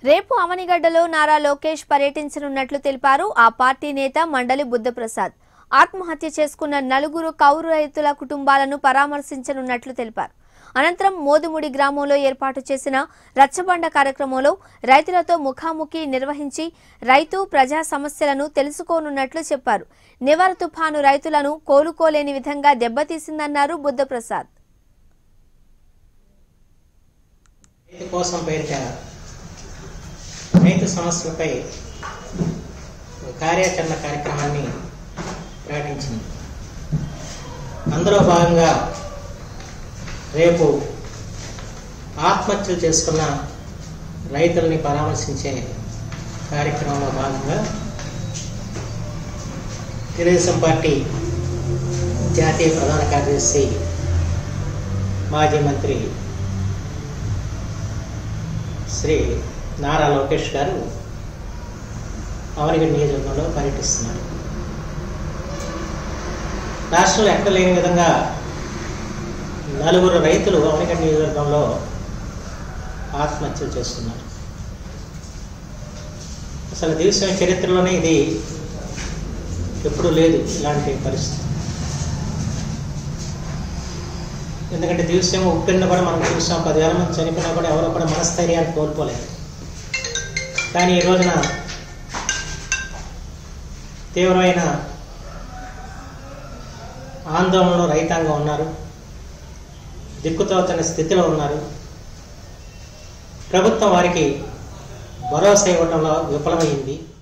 రేపు అవనిగడ్డలో నారా లోకేష్ పర్యటించనున్నట్లు తెలిపారు ఆ పార్టీ నేత మండలి బుద్ధప్రసాద్ ఆత్మహత్య చేసుకున్న నలుగురు కౌరు రైతుల కుటుంబాలను పరామర్శించనున్నట్లు తెలిపారు అనంతరం మోదుముడి గ్రామంలో ఏర్పాటు చేసిన రచ్చబండ కార్యక్రమంలో రైతులతో ముఖాముఖి నిర్వహించి రైతు ప్రజా సమస్యలను తెలుసుకోనున్నట్లు చెప్పారు నివర తుఫాను రైతులను కోలుకోలేని విధంగా దెబ్బతీసిందన్నారు బుద్ధప్రసాద్ రైతు కోసం పేరిట రైతు సమస్యలపై ఒక కార్యాచరణ కార్యక్రమాన్ని ప్రకటించింది అందులో భాగంగా రేపు ఆత్మహత్యలు చేసుకున్న రైతుల్ని పరామర్శించే కార్యక్రమంలో భాగంగా తెలుగుదేశం పార్టీ జాతీయ ప్రధాన కార్యదర్శి మాజీ మంత్రి శ్రీ నారా లోకేష్ గారు అవనిగడ్డ నియోజకవర్గంలో పర్యటిస్తున్నారు రాష్ట్రంలో ఎక్కడ లేని విధంగా నలుగురు రైతులు అవనిగడ్డ నియోజకవర్గంలో ఆత్మహత్యలు చేస్తున్నారు అసలు దేశం చరిత్రలోనే ఇది ఎప్పుడూ లేదు ఇలాంటి పరిస్థితి ఎందుకంటే దివ్యం ఉప్పిన కూడా మనం చూసాం పదివేల మంది చనిపోయినా కూడా ఎవరో కూడా మనస్థైర్యాన్ని కోల్పోలేదు కానీ ఈ రోజున తీవ్రమైన ఆందోళనలో రైతాంగం ఉన్నారు దిక్కుతోచని స్థితిలో ఉన్నారు ప్రభుత్వం వారికి భరోసా ఇవ్వడంలో విఫలమైంది